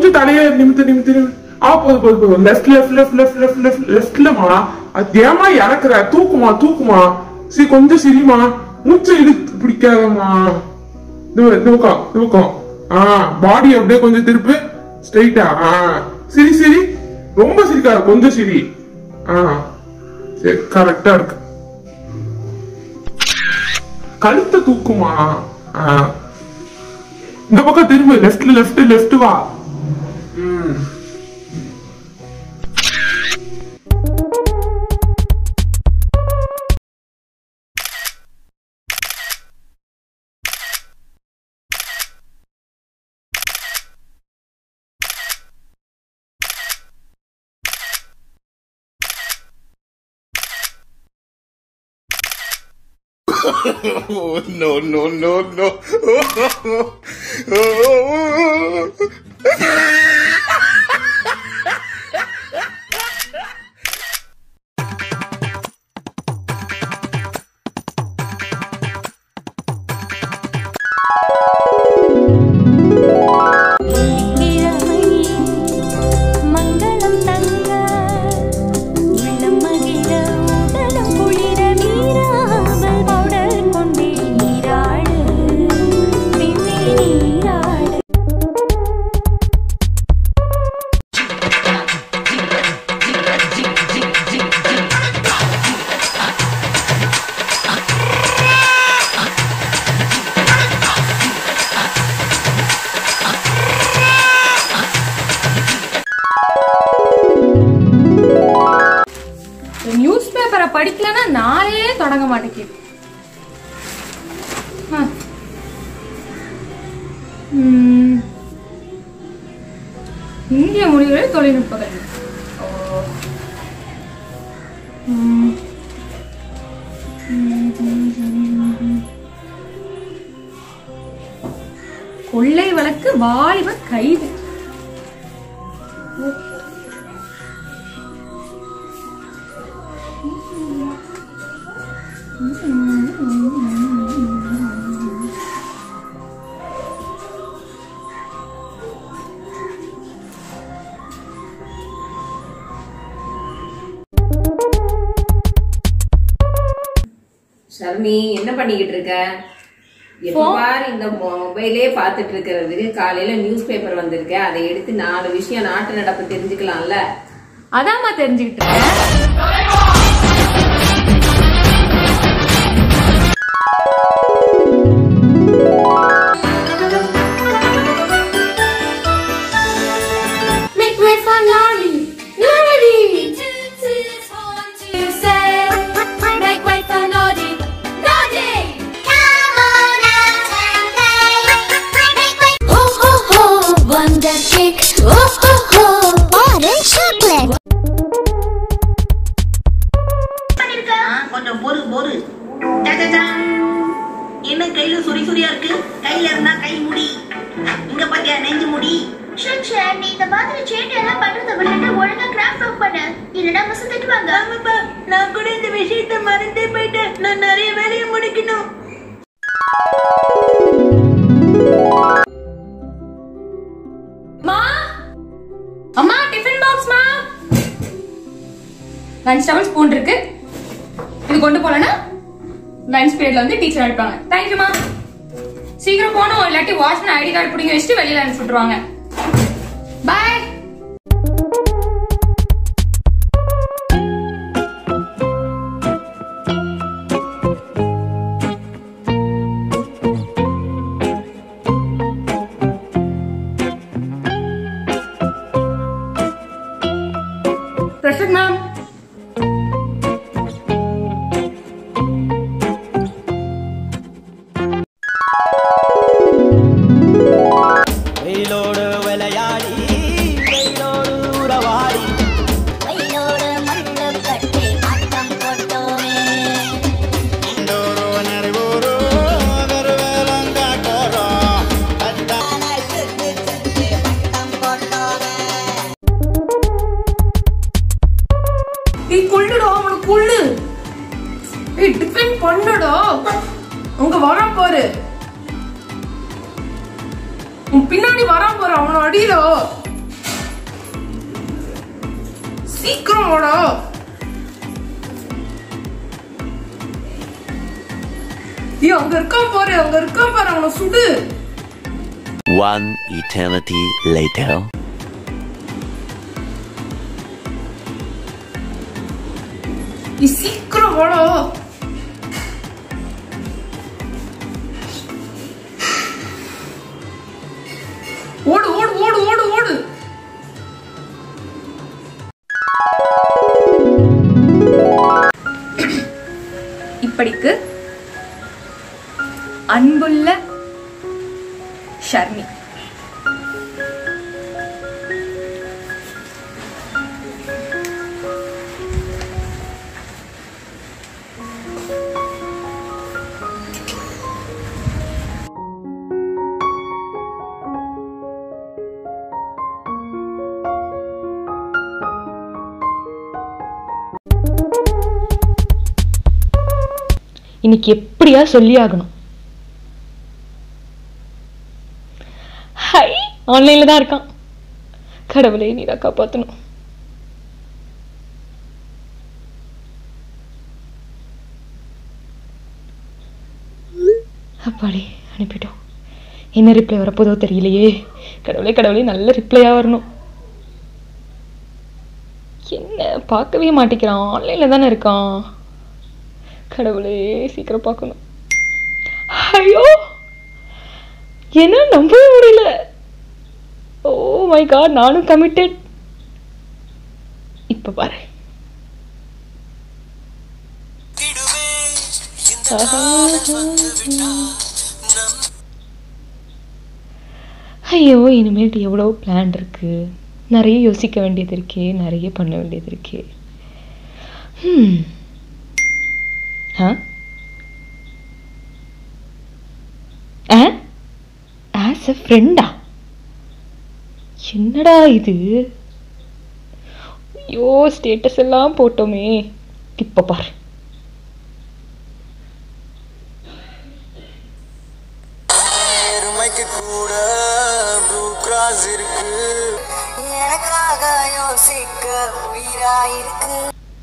கொஞ்சம் தலைய நிமித்து நிமித்து நிமித்து. ஆ போது போது போது left left left left left left லெஃப்ட்லமா அதேமா இறக்குற தூக்குமா தூக்குமா சரி கொஞ்சம் சிரிமா மூச்சை இழுத்து பிடிக்காதம்மா இது தூக்கம் தூக்கம் ஆ பாடி அப்படியே கொஞ்சம் திருப்பு ஸ்ட்ரைட்டா ஆ சரி சரி ரொம்ப சிரிக்காத கொஞ்சம் சிரி ஆ சரி கரெக்டா இருக்கு கழுத்தை தூக்குமா ஆ. இந்த பக்கம் திரும்பு லெஃப்ட்ல லெஃப்ட் லெஃப்ட் வா ம். Oh, no, no, no, no. கிழமை மங்களம் தங்க உள்ளம் மகிழ உடலம் குளிர நீராமல் உடல் கொண்டே நீராடு பின்னே நீராடு நியூஸ் பேப்பரை படிக்கலன்னா நாளே தொடங்க மாட்டேங்குது ஆ. ம். இந்திய மொழிகளில் தொழில்நுட்பங்கள் ஓ. ம். ம், ம், ம், ம். கொள்ளை வழக்கு வாலிபர் கைது ஷர்மி என்ன பண்ணிக்கிட்டு இருக்க எப்ப பாரு இந்த மொபைலே பார்த்துட்டு இருக்கிறதுக்கு காலையில நியூஸ் பேப்பர் வந்திருக்க அதை எடுத்து நாலு விஷயம் நாட்டு நடப்பு தெரிஞ்சுக்கலாம்ல அதாம்மா தெரிஞ்சுக்கிட்டு இருக்கேன் Make way for Lolly. Lolly. Make way for Lolly. Lolly. Oh ho ho, Wonder Cake. Oh ho ho, Orange Chocolate. ஆ, கொஞ்சம் பொறு பொறு டடடா. என்ன கையில சுரி சுரியா இருக்கு கையில இருந்தா கை முடி இங்க பாத்தியா நெஞ்சு முடி ஷின்சான், நீ இந்த மாதிரி சேட்டை எல்லாம் பண்றதை விட்டுட்டு ஒழுங்கா கிராஃப்ட் ஒர்க் பண்ணு இல்லைன்னா மிஸ் திட்டுவாங்க ஆமாப்பா நான் கூட இந்த விஷயத்த மறந்தே போயிட்டேன் நான் நிறைய வேலையை முடிக்கணும் மா அம்மா டிஃபன் பாக்ஸ் மா லஞ்ச் டவல் ஸ்பூன் இருக்கு இது கொண்டு போலனா லஞ்ச் பீரியட்ல வந்து டீச்சர் அடிப்பாங்க தேங்க்யூமா சீக்கிரம் போகணும் இல்லாட்டி வாட்ச்மேன் ஐடி கார்டு பிடிங்க வச்சுட்டு வெளியில அனுப்பிச்சு விட்டுருவாங்க பாய் பிரசக் மேம் வெயிலோடு விளையாடி வெயிலோடு உறவாடி வெயிலோடு மண்ணு கட்டி ஆட்டம் போட்டோமே இண்டோரோ நரிவோரோ கருவேலங்காட்டோரோ அத்தா ஆட்டம் போட்டோமே நீ கொள்ளுடா அவனுக்கு கொள்ளு ஏய் டிஃபன் பண்ணுடா உங்க வரான் பாரு உன் பின்னாடி வரான் பாரு அவன அடியிலோ சீக்கிரம் வாடா ஏய் அங்க இருக்கான் பாரு அங்க இருக்கான் பாரு அவனை சுடு One eternity later. நீ சீக்கிரம் வாடா ஓடு ஓடு ஓடு ஓடு ஓடு இப்படிக்கு அன்புள்ள ஷர்மி இன்னைக்கு எப்படியா சொல்லி ஆகணும் ஹை ஆன்லைன்ல தான் இருக்கான் கடவுளே நீடா காப்பாத்தணும் அப்பாடி அனுப்பிட்டோம் என்ன ரிப்ளை வரப்போதோ தெரியலையே கடவுளே கடவுளே நல்ல ரிப்ளையா வரணும் என்ன பார்க்கவே மாட்டேங்கிறான் ஆன்லைன்ல தானே இருக்கான் கடவுளே சீக்கிரம் பார்க்கணும் ஐயோ என்ன நம்பவே முடியல ஓ மை காட் நானும் கமிட்டட் இப்ப பாரு ஐயோ இனிமேட்டு எவ்வளோ பிளான் இருக்கு நிறைய யோசிக்க வேண்டியது இருக்கே நிறைய பண்ண வேண்டியது இருக்கே ம் ஆ ஆ ஆஸ் எ ஃப்ரெண்டா என்னடா இது ஐயோ ஸ்டேட்டஸ் எல்லாம் போட்டோமே இப்போ பாரு எருமைக்கு கூட ப்ளூ கிராஸ் இருக்கு எனக்காக யோசிக்க உயிராயிருக்கு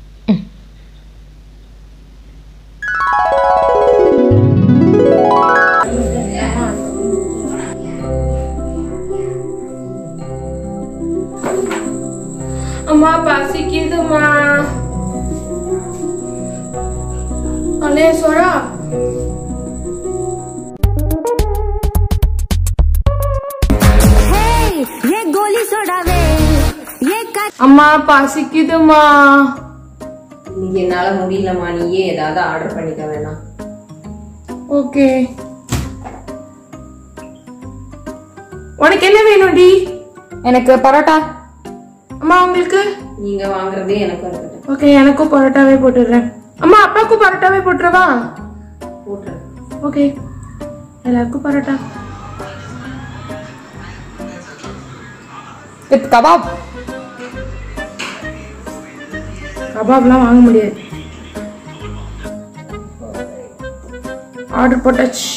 அம்மா பசிக்குதுமா அலே சோடா ये गोली सोडावे ये का அம்மா பசிக்குதுமா இன்னைக்கு என்னால முடியலம்மா நீயே ஏதாவது ஆர்டர் பண்ணிக்க வேணாம் ஓகே உனக்கு என்ன வேணும்டி எனக்கு பரோட்டா அம்மா உங்களுக்கு நீங்க வாங்குறதே எனக்கும் இருக்கட்டும் ஓகே எனக்கும் பரோட்டாவே போட்டுடுறேன் அம்மா அப்பாவுக்கும் பரோட்டாவே போட்டுறவா போட்டுரு ஓகே எல்லாருக்கும் பரோட்டா வித் கபாப் கபாப்லாம் வாங்க முடியாது ஆர்டர் போட்டாச்சு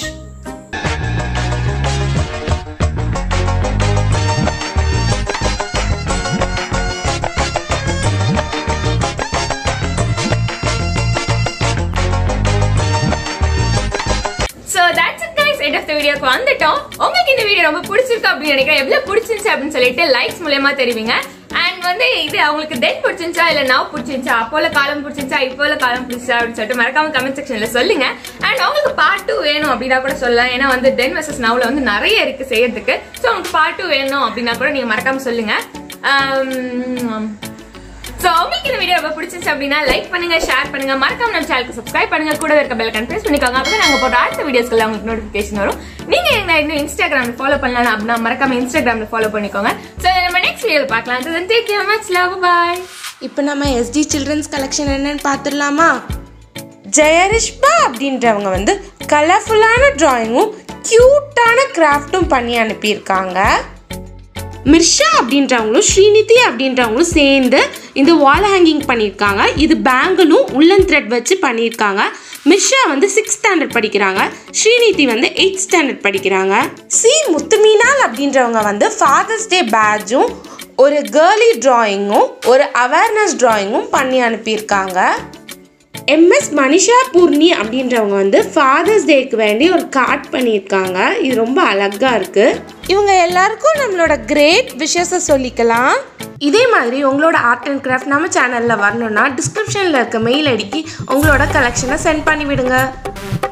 so that's it guys end of the வீடியோக்கு வந்துட்டோம் உங்களுக்கு இந்த வீடியோ ரொம்ப பிடிச்சிருக்கு அப்படின்னு நினைக்கிறேன் எவ்வளவு பிடிச்சிருந்துச்சு அப்படின்னு சொல்லிட்டு லைக்ஸ் மூலயமா தெரிவிங்க அண்ட் வந்து இது அவங்களுக்கு தென் பிடிச்சிருந்துச்சா இல்ல now பிடிச்சிருந்துச்சா அப்போல காலம் பிடிச்சிருந்துச்சா இப்போல காலம் பிடிச்சா அப்படின்னு சொல்லிட்டு மறக்காம கமெண்ட் செக்ஷன்ல சொல்லுங்க அண்ட் அவங்களுக்கு பார்ட் டூ வேணும் அப்படின்னா கூட சொல்லலாம் ஏன்னா வந்து தென் வர்சஸ் நவுல வந்து நிறைய இருக்கு செய்யறதுக்கு ஸோ உங்களுக்கு பார்ட் டூ வேணும் அப்படின்னா கூட நீங்க மறக்காம சொல்லுங்க Um, சோ உங்களுக்கு இந்த வீடியோ ரொம்ப பிடிச்சிருச்சு அப்படின்னா லைக் பண்ணுங்க ஷேர் பண்ணுங்க மறக்காம நம்ம சேனலுக்கு சப்ஸ்கிரைப் பண்ணுங்க கூட இருக்க பெல் கன் பிரஸ் பண்ணிக்கோங்க அப்பதான் நாங்க போடுற அடுத்த வீடியோஸ்க்குள்ள உங்களுக்கு நோட்டிபிகேஷன் வரும் நீங்க என்ன இன்னும் இன்ஸ்டாகிராம்ல ஃபாலோ பண்ணலாம் அப்படின்னா மறக்காம இன்ஸ்டாகிராம்ல ஃபாலோ பண்ணிக்கோங்க சோ நம்ம நெக்ஸ்ட் வீடியோ பார்க்கலாம் take care much love bye இப்போ நம்ம எஸ்டி சில்ட்ரன்ஸ் கலெக்ஷன் என்னன்னு பார்த்துடலாமா ஜெயரிஷ்பா அப்படின்றவங்க வந்து கலர்ஃபுல்லான டிராயிங்கும் க்யூட்டான கிராஃப்ட்டும் பண்ணி அனுப்பியிருக்காங்க மிர்ஷா அப்படின்றவங்களும் ஸ்ரீநிதி அப்படின்றவங்களும் சேர்ந்து இந்த வால் ஹேங்கிங் பண்ணியிருக்காங்க இது பேங்கிளும் உள்ளன் த்ரெட் வச்சு பண்ணியிருக்காங்க மிர்ஷா வந்து சிக்ஸ் ஸ்டாண்டர்ட் படிக்கிறாங்க ஸ்ரீநிதி வந்து எயிட் ஸ்டாண்டர்ட் படிக்கிறாங்க சி முத்துமீனால் அப்படின்றவங்க வந்து ஃபாதர்ஸ் டே பேட்சும் ஒரு கேர்லி டிராயிங்கும் ஒரு அவேர்னஸ் டிராயிங்கும் பண்ணி அனுப்பியிருக்காங்க எம்எஸ் மனிஷா பூர்ணி அப்படின்றவங்க வந்து ஃபாதர்ஸ் டேக்கு வேண்டி ஒரு கார்ட் பண்ணியிருக்காங்க இது ரொம்ப அழகாக இருக்குது இவங்க எல்லாருக்கும் நம்மளோட கிரேட் விஷஸை சொல்லிக்கலாம் இதே மாதிரி உங்களோட ஆர்ட் அண்ட் கிராஃப்ட் நம்ம சேனலில் வரணும்னா டிஸ்கிரிப்ஷனில் இருக்க மெயில் ஐடிக்கு உங்களோட கலெக்ஷனை சென்ட் பண்ணி விடுங்க